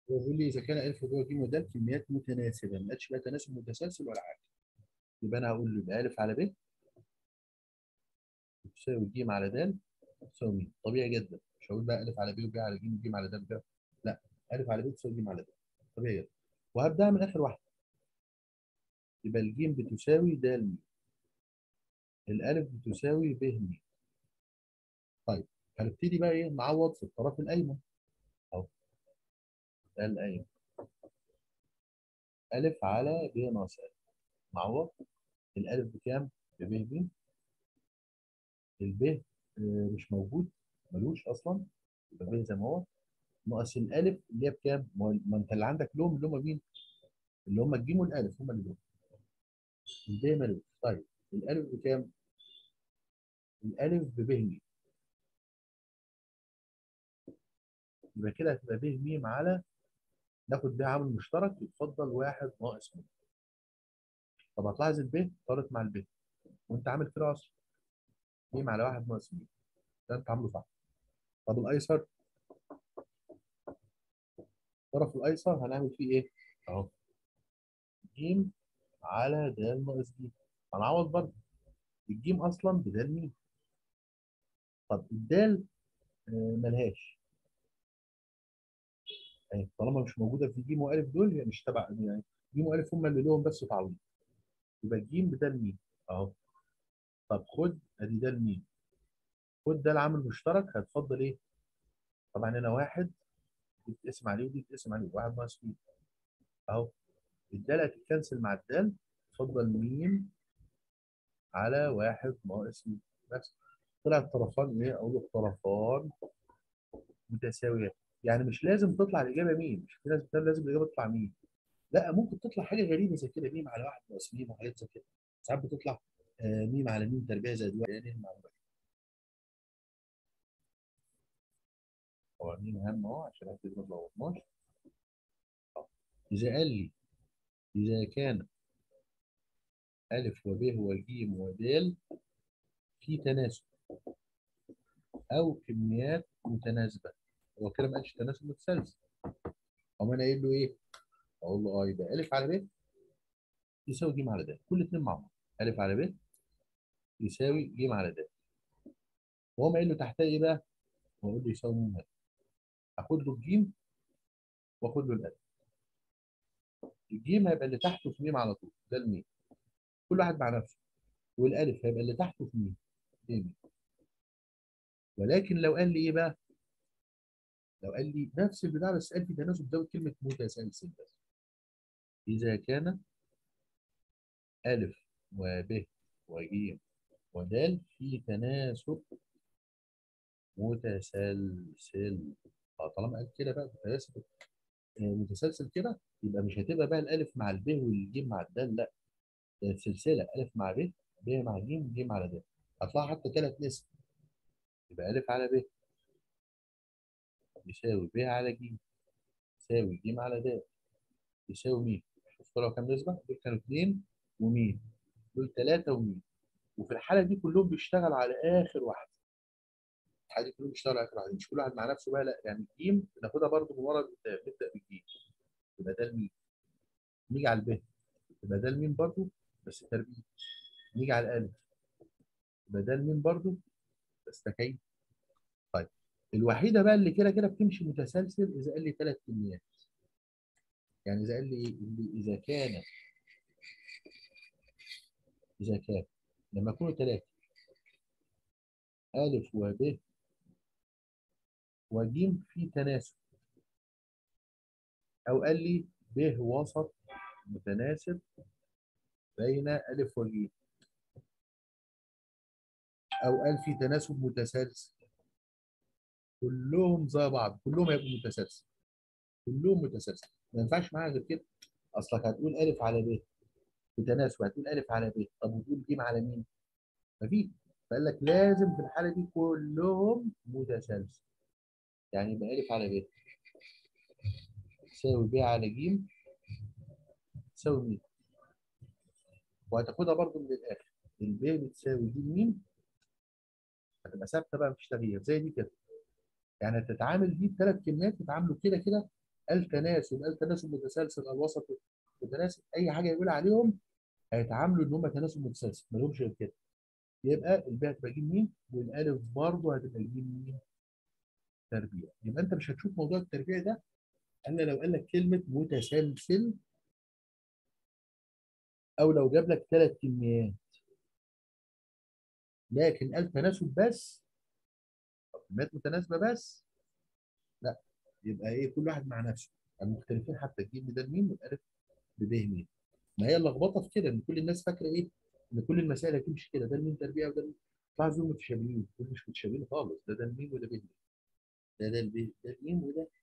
هو بيقول لي اذا كان الف وب وج ودال كميات متناسبه ما قالش بقى تناسب متسلسل ولا حاجه يبقى انا هقول له يبقى الف على ب تساوي ج على د تساوي مين طبيعي جدا مش هقول بقى الف على ب وب على ج وج على د وج لا الف على ب تساوي ج على د طبيعي جدا وهبدأ من اخر واحده يبقى الجيم بتساوي د م الالف بتساوي ب م طيب هنبتدي بقى ايه نعوض في الطرف الايمن اهو ده الايمن الف على ب ناقص الف نعوض الالف بكام؟ بب ب الب آه، مش موجود ملوش اصلا يبقى ب زي ما هو ناقص الالف اللي هي بكام؟ ما هو- ما انت اللي عندك لهم اللي هم مين؟ اللي هم الجيم والالف هم اللي لهم الب ملوش طيب الالف بكام؟ الالف بب م يبقى كده هتبقى ب م على ناخد بيها عامل مشترك يتفضل واحد ناقص م طب هتلاحظ الب طارت مع الب وانت عامل كده اصلا م على واحد ناقص م ده انت عامله صح طب الايسر الطرف الايسر هنعمل فيه ايه؟ اهو ج على د ناقص ج هنعوض برضه الجيم اصلا بدال م طب الدال آه، ملهاش يعني طالما مش موجوده في ج والف دول هي مش تبع يعني ج والف هم اللي لهم بس تعويض يبقى ج بدال م اهو طب خد ادي ده لمين؟ خد ده العامل المشترك هتفضل ايه؟ طبعا هنا واحد دي بتقسم عليه ودي بتقسم عليه واحد ناقص مين؟ اهو الدال هتتكنسل مع الدال تفضل مين على واحد ناقص مين؟ بس طلع الطرفان ايه؟ اقول الطرفان متساويات يعني مش لازم تطلع الاجابه مين؟ مش في ناس بتقول لازم الاجابه تطلع مين؟ لا ممكن تطلع حاجه غريبه زي كده ميم على واحد ناقص ميم وحاجات زي كده ساعات بتطلع آه، ميم على ميم تربيع زائد واحد يعني المعلومات هو ميم اهم اهو عشان اكتب ما تلخبطناش اذا قال لي اذا كان الف وب وج ودال في تناسب او كميات متناسبه هو كده ما قالش تناسب متسلسل او انا قايل له ايه؟ اقول له اه يبقى الف على ب يساوي ج على د كل اثنين مع بعض الف على ب يساوي ج على د وهو قايل له تحتها ايه بقى؟ واقول له يساوي م اخد له الجيم واخد له الالف الجيم هيبقى اللي تحته في ميم على طول ده الميم كل واحد مع نفسه والالف هيبقى اللي تحته في ميم ده ميم ولكن لو قال لي ايه بقى؟ لو قال لي نفس البتاع بس قال في تناسب زود كلمه متسلسل بس اذا كان الف وب وج ودال في تناسب متسلسل اه طالما قال كده بقى متسلسل آه، متسلسل كده يبقى مش هتبقى بقى الالف مع الب والجيم مع الدال لا ده سلسله الف مع ب ب مع ج ج على د هطلع حتى ثلاث نسب يبقى الف على ب يساوي ب على ج يساوي ج على د يساوي مين شوف طلعوا كام نسبه دول كانوا اثنين ومين دول ثلاثه ومين وفي الحاله دي كلهم بيشتغل على اخر واحده الحاله دي كلهم بيشتغلوا على اخر واحده مش كل واحد مع نفسه بقى لا يعني الجيم بناخدها برضه من ورا الكتاب نبدا بالجيم يبقى ده الميم نيجي على الب يبقى ده الميم برضه بس تربيع نيجي على الالف يبقى ده الميم برضه بس تكعيب طيب الوحيده بقى اللي كده كده بتمشي متسلسل اذا قال لي ثلاث كميات يعني اذا قال لي إيه؟ اللي اذا كان اذا كان لما يكونوا ثلاثه الف وب وجيم في تناسب او قال لي ب وسط متناسب بين الف وجيم او قال في تناسب متسلسل كلهم زي بعض كلهم هيبقوا متسلسل كلهم متسلسل ما ينفعش معاها غير كده اصلك هتقول الف على ب بتناسب هتقول الف على ب طب وتقول ج على مين؟ مفيش فقال لك لازم في الحاله دي كلهم متسلسل يعني يبقى الف على ب تساوي ب على ج تساوي مين؟ وهتاخدها برضو من الاخر الب بتساوي ج مين هتبقى ثابته بقى مفيش تغيير زي دي كده يعني هتتعامل دي بثلاث كلمات تتعاملوا كده كده التناسب التناسب متسلسل الوسط متناسب اي حاجه يقول عليهم هيتعاملوا ان هم تناسب متسلسل ما لهمش غير كده يبقى الباء هتبقى جيم مين والالف برضه هتبقى جيم مين تربيع يبقى انت مش هتشوف موضوع التربيع ده الا لو قال لك كلمه متسلسل او لو جاب لك ثلاث كميات لكن قال تناسب بس كميات متناسبه بس لا يبقى ايه كل واحد مع نفسه المختلفين حتى الجيم ده مين والالف بب مين ما هي اللخبطه في كده ان كل الناس فاكره ايه ان كل المسائل هتمشي كده ده المين تربيع وده المين طلع دول متشابهين دول مش متشابهين خالص ده ده الميم وده ب ده ده الب ده الميم وده